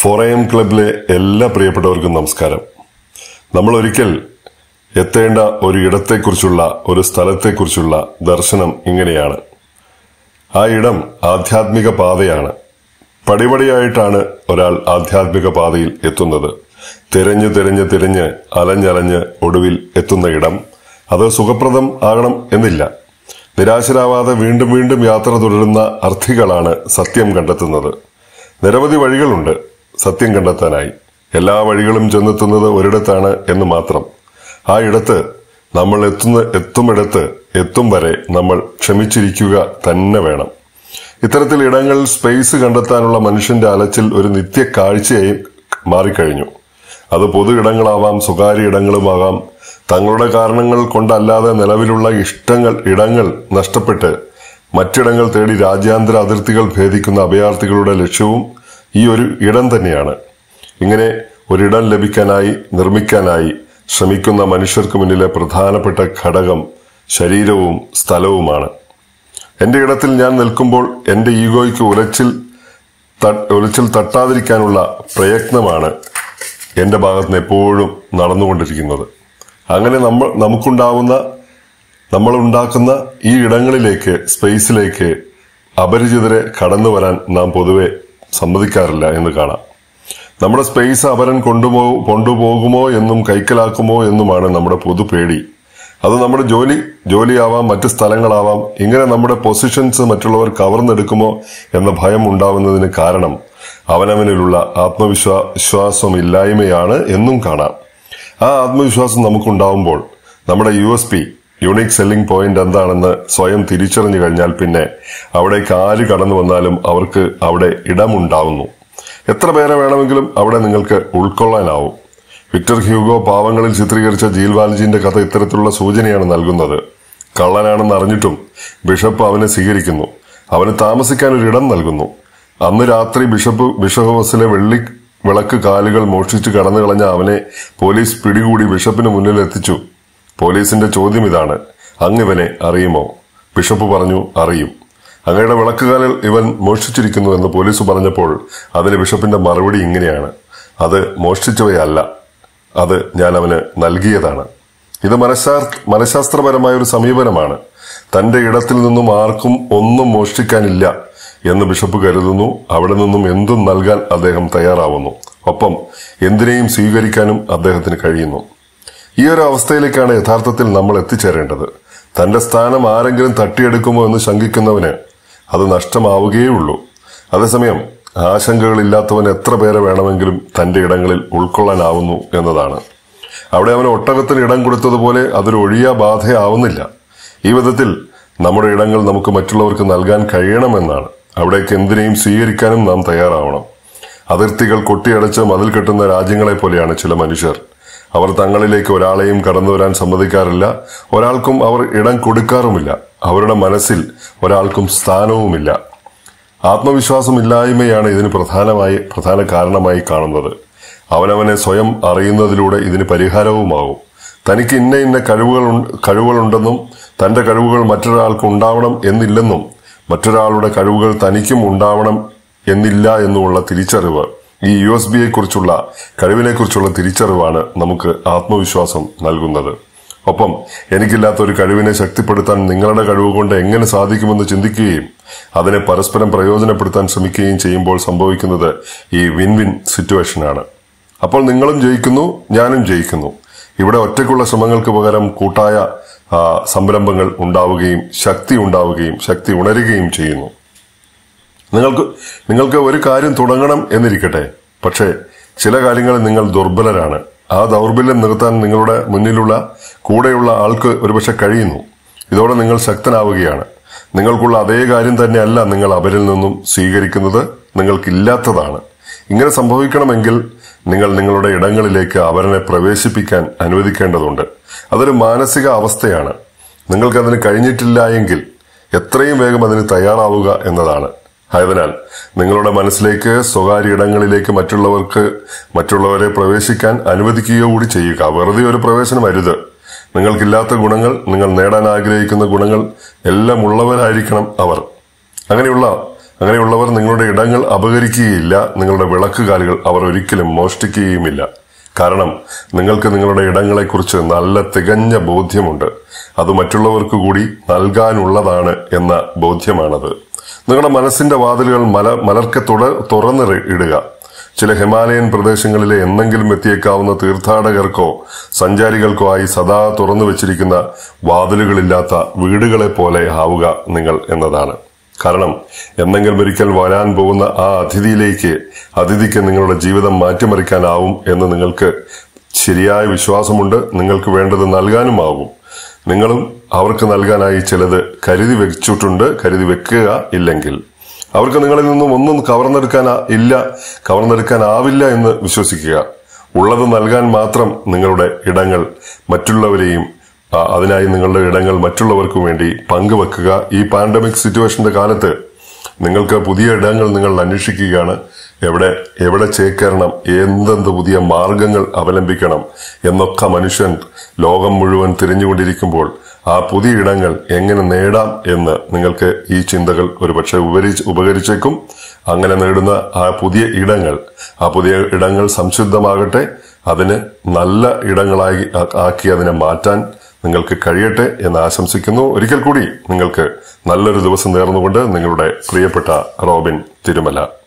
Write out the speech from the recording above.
ഫോറയം ക്ലബിലെ എല്ലാ പ്രിയപ്പെട്ടവർക്കും നമസ്കാരം നമ്മൾ ഒരിക്കൽ എത്തേണ്ട ഒരു ഇടത്തെക്കുറിച്ചുള്ള ഒരു സ്ഥലത്തെക്കുറിച്ചുള്ള ദർശനം ഇങ്ങനെയാണ് ആ ഇടം ആധ്യാത്മിക പാതയാണ് പടിപടിയായിട്ടാണ് ഒരാൾ ആധ്യാത്മിക പാതയിൽ എത്തുന്നത് തിരഞ്ഞ് തിരഞ്ഞ് തിരഞ്ഞ് അലഞ്ഞലഞ്ഞ് ഒടുവിൽ എത്തുന്ന ഇടം അത് സുഖപ്രദം ആകണം എന്നില്ല നിരാശരാവാതെ വീണ്ടും വീണ്ടും യാത്ര തുടരുന്ന അർത്ഥികളാണ് സത്യം കണ്ടെത്തുന്നത് നിരവധി വഴികളുണ്ട് സത്യം കണ്ടെത്താനായി എല്ലാ വഴികളും ചെന്നെത്തുന്നത് ഒരിടത്താണ് എന്ന് മാത്രം ആ ഇടത്ത് നമ്മൾ എത്തുന്ന എത്തുമിടത്ത് എത്തും വരെ നമ്മൾ ക്ഷമിച്ചിരിക്കുക തന്നെ വേണം ഇത്തരത്തിൽ ഇടങ്ങളിൽ സ്പേസ് കണ്ടെത്താനുള്ള മനുഷ്യന്റെ അലച്ചിൽ ഒരു നിത്യ കാഴ്ചയായി മാറിക്കഴിഞ്ഞു അത് പൊതു ഇടങ്ങളാവാം സ്വകാര്യ ഇടങ്ങളുമാകാം തങ്ങളുടെ കാരണങ്ങൾ കൊണ്ടല്ലാതെ നിലവിലുള്ള ഇഷ്ടങ്ങൾ ഇടങ്ങൾ നഷ്ടപ്പെട്ട് മറ്റിടങ്ങൾ തേടി രാജ്യാന്തര അതിർത്തികൾ ഭേദിക്കുന്ന അഭയാർത്ഥികളുടെ ലക്ഷ്യവും ഈ ഒരു ഇടം തന്നെയാണ് ഇങ്ങനെ ഒരിടം ലഭിക്കാനായി നിർമ്മിക്കാനായി ശ്രമിക്കുന്ന മനുഷ്യർക്ക് മുന്നിലെ പ്രധാനപ്പെട്ട ഘടകം ശരീരവും സ്ഥലവുമാണ് എന്റെ ഇടത്തിൽ ഞാൻ നിൽക്കുമ്പോൾ എന്റെ ഈഗോയ്ക്ക് ഉലച്ചിൽ ത- ഉലച്ചിൽ തട്ടാതിരിക്കാനുള്ള പ്രയത്നമാണ് എന്റെ ഭാഗത്ത് നിന്ന് എപ്പോഴും നടന്നുകൊണ്ടിരിക്കുന്നത് അങ്ങനെ നമ്മൾ നമുക്കുണ്ടാവുന്ന നമ്മൾ ഉണ്ടാക്കുന്ന ഈ ഇടങ്ങളിലേക്ക് സ്പേസിലേക്ക് അപരിചിതരെ കടന്നു വരാൻ നാം പൊതുവെ സമ്മതിക്കാറില്ല എന്ന് കാണാം നമ്മുടെ സ്പേസ് അപരൻ കൊണ്ടുപോ കൊണ്ടുപോകുമോ എന്നും കൈക്കലാക്കുമോ എന്നുമാണ് നമ്മുടെ പൊതു പേടി അത് നമ്മുടെ ജോലി ജോലിയാവാം മറ്റ് സ്ഥലങ്ങളാവാം ഇങ്ങനെ നമ്മുടെ പൊസിഷൻസ് മറ്റുള്ളവർ കവർന്നെടുക്കുമോ എന്ന ഭയം ഉണ്ടാവുന്നതിന് കാരണം അവനവനിലുള്ള ആത്മവിശ്വാ വിശ്വാസമില്ലായ്മയാണ് എന്നും കാണാം ആ ആത്മവിശ്വാസം നമുക്കുണ്ടാവുമ്പോൾ നമ്മുടെ U S P unique selling point എന്താണെന്ന് സ്വയം തിരിച്ചറിഞ്ഞു കഴിഞ്ഞാൽ പിന്നെ അവിടേക്ക് ആര് കടന്നു വന്നാലും അവർക്ക് അവിടെ ഇടമുണ്ടാവുന്നു എത്ര പേരെ വേണമെങ്കിലും അവിടെ നിങ്ങൾക്ക് ഉൾക്കൊള്ളാനാവും വിക്ടർ ഹ്യൂഗോ പാവങ്ങളിൽ ചിത്രീകരിച്ച ജീൽവാൽജിന്റെ കഥ ഇത്തരത്തിലുള്ള സൂചനയാണ് നൽകുന്നത് കള്ളനാണെന്ന് അറിഞ്ഞിട്ടും ബിഷപ്പ് അവനെ സ്വീകരിക്കുന്നു അവന് താമസിക്കാൻ ഒരു ഇടം നൽകുന്നു അന്ന് രാത്രി ബിഷപ്പ് ബിഷപ്പ് ഹൗസിലെ വെള്ളി വിളക്ക് കാലുകൾ മോഷ്ടിച്ചു കടന്നു കളഞ്ഞ അവനെ പോലീസ് പിടികൂടി ബിഷപ്പിന് മുന്നിൽ എത്തിച്ചു പോലീസിന്റെ ചോദ്യം ഇതാണ് അങ്ങിവനെ അറിയുമോ ബിഷപ്പ് പറഞ്ഞു അറിയും അങ്ങയുടെ വിളക്കുകാലിൽ ഇവൻ മോഷ്ടിച്ചിരിക്കുന്നു എന്ന് പോലീസ് പറഞ്ഞപ്പോൾ അതിന് ബിഷപ്പിന്റെ മറുപടി ഇങ്ങനെയാണ് അത് മോഷ്ടിച്ചവയല്ല അത് ഞാൻ അവന് നൽകിയതാണ് ഇത് മനഃശാ മനഃശാസ്ത്രപരമായ ഒരു സമീപനമാണ് തന്റെ ഇടത്തിൽ നിന്നും ആർക്കും ഒന്നും മോഷ്ടിക്കാനില്ല എന്ന് ബിഷപ്പ് കരുതുന്നു അവിടെ നിന്നും എന്തും നൽകാൻ അദ്ദേഹം തയ്യാറാവുന്നു ഒപ്പം എന്തിനേയും സ്വീകരിക്കാനും അദ്ദേഹത്തിന് കഴിയുന്നു ഈ ഒരു അവസ്ഥയിലേക്കാണ് യഥാർത്ഥത്തിൽ നമ്മൾ എത്തിച്ചേരേണ്ടത് തന്റെ സ്ഥാനം ആരെങ്കിലും തട്ടിയെടുക്കുമോ എന്ന് ശങ്കിക്കുന്നവന് അത് നഷ്ടമാവുകയുള്ളൂ അതേസമയം ആശങ്കകളില്ലാത്തവൻ എത്ര പേരെ വേണമെങ്കിലും തന്റെ ഇടങ്ങളിൽ ഉൾക്കൊള്ളാനാവുന്നു എന്നതാണ് അവിടെ അവന് ഒട്ടകത്തിന് ഇടം കൊടുത്തതുപോലെ അതൊരു ഒഴിയാ ബാധയാവുന്നില്ല ഈ വിധത്തിൽ നമ്മുടെ ഇടങ്ങൾ നമുക്ക് മറ്റുള്ളവർക്ക് നൽകാൻ കഴിയണമെന്നാണ് അവിടേക്ക് എന്തിനേയും സ്വീകരിക്കാനും നാം തയ്യാറാവണം അതിർത്തികൾ കൊട്ടിയടച്ച് മതിൽ കെട്ടുന്ന രാജ്യങ്ങളെ പോലെയാണ് ചില മനുഷ്യർ അവർ തങ്ങളിലേക്ക് ഒരാളെയും കടന്നു വരാൻ സമ്മതിക്കാറില്ല ഒരാൾക്കും അവർ ഇടം കൊടുക്കാറുമില്ല അവരുടെ മനസ്സിൽ ഒരാൾക്കും സ്ഥാനവുമില്ല ആത്മവിശ്വാസമില്ലായ്മയാണ് ഇതിന് പ്രധാനമായി പ്രധാന കാരണമായി കാണുന്നത് അവനവനെ സ്വയം അറിയുന്നതിലൂടെ ഇതിന് പരിഹാരവുമാകും തനിക്ക് ഇന്ന ഇന്ന കഴിവുകൾ കഴിവുകളുണ്ടെന്നും തന്റെ കഴിവുകൾ മറ്റൊരാൾക്ക് ഉണ്ടാവണം എന്നില്ലെന്നും മറ്റൊരാളുടെ കഴിവുകൾ തനിക്കും ഉണ്ടാവണം എന്നില്ല എന്നുമുള്ള തിരിച്ചറിവ് ഈ യു എസ് ബിയെ കുറിച്ചുള്ള കഴിവിനെ കുറിച്ചുള്ള തിരിച്ചറിവാണ് നമുക്ക് ആത്മവിശ്വാസം നൽകുന്നത് ഒപ്പം എനിക്കില്ലാത്ത ഒരു കഴിവിനെ ശക്തിപ്പെടുത്താൻ നിങ്ങളുടെ കഴിവ് കൊണ്ട് എങ്ങനെ സാധിക്കുമെന്ന് ചിന്തിക്കുകയും അതിനെ പരസ്പരം പ്രയോജനപ്പെടുത്താൻ ശ്രമിക്കുകയും ചെയ്യുമ്പോൾ സംഭവിക്കുന്നത് ഈ വിൻ വിൻ സിറ്റുവേഷനാണ് അപ്പോൾ നിങ്ങളും ജയിക്കുന്നു ഞാനും ജയിക്കുന്നു ഇവിടെ ഒറ്റയ്ക്കുള്ള ശ്രമങ്ങൾക്ക് പകരം കൂട്ടായ ആ, സംരംഭങ്ങൾ ഉണ്ടാവുകയും ശക്തി ഉണ്ടാവുകയും ശക്തി ഉണരുകയും ചെയ്യുന്നു നിങ്ങൾക്ക് നിങ്ങൾക്ക് ഒരു കാര്യം തുടങ്ങണം എന്നിരിക്കട്ടെ പക്ഷേ ചില കാര്യങ്ങളിൽ നിങ്ങൾ ദുർബലരാണ് ആ ദൗർബല്യം നിർത്താൻ നിങ്ങളുടെ മുന്നിലുള്ള കൂടെയുള്ള ആൾക്ക് ഒരുപക്ഷെ കഴിയുന്നു ഇതോടെ നിങ്ങൾ ശക്തനാവുകയാണ് നിങ്ങൾക്കുള്ള അതേ കാര്യം തന്നെയല്ല നിങ്ങൾ അവരിൽ നിന്നും സ്വീകരിക്കുന്നത് നിങ്ങൾക്കില്ലാത്തതാണ് ഇങ്ങനെ സംഭവിക്കണമെങ്കിൽ നിങ്ങൾ നിങ്ങളുടെ ഇടങ്ങളിലേക്ക് അവരനെ പ്രവേശിപ്പിക്കാൻ അനുവദിക്കേണ്ടതുണ്ട് അതൊരു മാനസിക അവസ്ഥയാണ് നിങ്ങൾക്കതിന് കഴിഞ്ഞിട്ടില്ല എങ്കിൽ എത്രയും വേഗം അതിന് തയ്യാറാവുക എന്നതാണ് ആയതിനാൽ നിങ്ങളുടെ മനസ്സിലേക്ക് സ്വകാര്യ ഇടങ്ങളിലേക്ക് മറ്റുള്ളവർക്ക് മറ്റുള്ളവരെ പ്രവേശിക്കാൻ അനുവദിക്കുക കൂടി ചെയ്യുക വെറുതെ ഒരു പ്രവേശനം അരുത് നിങ്ങൾക്കില്ലാത്ത ഗുണങ്ങൾ നിങ്ങൾ നേടാൻ ആഗ്രഹിക്കുന്ന ഗുണങ്ങൾ എല്ലാം ഉള്ളവരായിരിക്കണം അവർ അങ്ങനെയുള്ള അങ്ങനെയുള്ളവർ നിങ്ങളുടെ ഇടങ്ങൾ അപകരിക്കുകയില്ല നിങ്ങളുടെ വിളക്കുകാലുകൾ അവർ ഒരിക്കലും മോഷ്ടിക്കുകയുമില്ല കാരണം നിങ്ങൾക്ക് നിങ്ങളുടെ ഇടങ്ങളെക്കുറിച്ച് നല്ല തികഞ്ഞ ബോധ്യമുണ്ട് അത് മറ്റുള്ളവർക്ക് കൂടി നൽകാനുള്ളതാണ് എന്ന ബോധ്യമാണത് നിങ്ങളുടെ മനസ്സിന്റെ വാതിലുകൾ മല മലർക്കെ തുട തുറന്ന് ഇടുക ചില ഹിമാലയൻ പ്രദേശങ്ങളിലെ എന്നെങ്കിലും എത്തിയേക്കാവുന്ന തീർത്ഥാടകർക്കോ സഞ്ചാരികൾക്കോ ആയി സദാ തുറന്നു വെച്ചിരിക്കുന്ന വാതിലുകളില്ലാത്ത വീടുകളെ പോലെ ആവുക നിങ്ങൾ എന്നതാണ് കാരണം എന്നെങ്കിലും ഒരിക്കൽ വരാൻ പോകുന്ന ആ അതിഥിയിലേക്ക് അതിഥിക്ക് നിങ്ങളുടെ ജീവിതം മാറ്റിമറിക്കാനാവും എന്ന് നിങ്ങൾക്ക് ശരിയായ വിശ്വാസമുണ്ട് നിങ്ങൾക്ക് വേണ്ടത് നൽകാനുമാവും നിങ്ങളും അവർക്ക് നൽകാനായി ചിലത് കരുതി വെച്ചിട്ടുണ്ട് കരുതി വെക്കുക ഇല്ലെങ്കിൽ അവർക്ക് നിങ്ങളിൽ നിന്നും ഒന്നും കവർന്നെടുക്കാൻ ഇല്ല കവർന്നെടുക്കാനാവില്ല എന്ന് വിശ്വസിക്കുക ഉള്ളത് നൽകാൻ മാത്രം നിങ്ങളുടെ ഇടങ്ങൾ മറ്റുള്ളവരെയും ആ, അതിനായി നിങ്ങളുടെ ഇടങ്ങൾ മറ്റുള്ളവർക്കും വേണ്ടി പങ്കുവെക്കുക ഈ പാൻഡമിക് സിറ്റുവേഷന്റെ കാലത്ത് നിങ്ങൾക്ക് പുതിയ ഇടങ്ങൾ നിങ്ങൾ അന്വേഷിക്കുകയാണ് എവിടെ എവിടെ ചേക്കേറണം എന്തെന്ത് പുതിയ മാർഗങ്ങൾ അവലംബിക്കണം എന്നൊക്കെ മനുഷ്യൻ ലോകം മുഴുവൻ തിരിഞ്ഞുകൊണ്ടിരിക്കുമ്പോൾ ആ പുതിയ ഇടങ്ങൾ എങ്ങനെ നേടാം എന്ന് നിങ്ങൾക്ക് ഈ ചിന്തകൾ ഒരുപക്ഷെ ഉപരി- ഉപകരിച്ചേക്കും അങ്ങനെ നേടുന്ന ആ പുതിയ ഇടങ്ങൾ ആ പുതിയ ഇടങ്ങൾ സംശുദ്ധമാകട്ടെ അതിന് നല്ല ഇടങ്ങളായി ആ- ആക്കി അതിനെ മാറ്റാൻ നിങ്ങൾക്ക് കഴിയട്ടെ എന്ന് ആശംസിക്കുന്നു ഒരിക്കൽ കൂടി നിങ്ങൾക്ക് നല്ലൊരു ദിവസം നേർന്നുകൊണ്ട് നിങ്ങളുടെ പ്രിയപ്പെട്ട റോബിൻ തിരുമല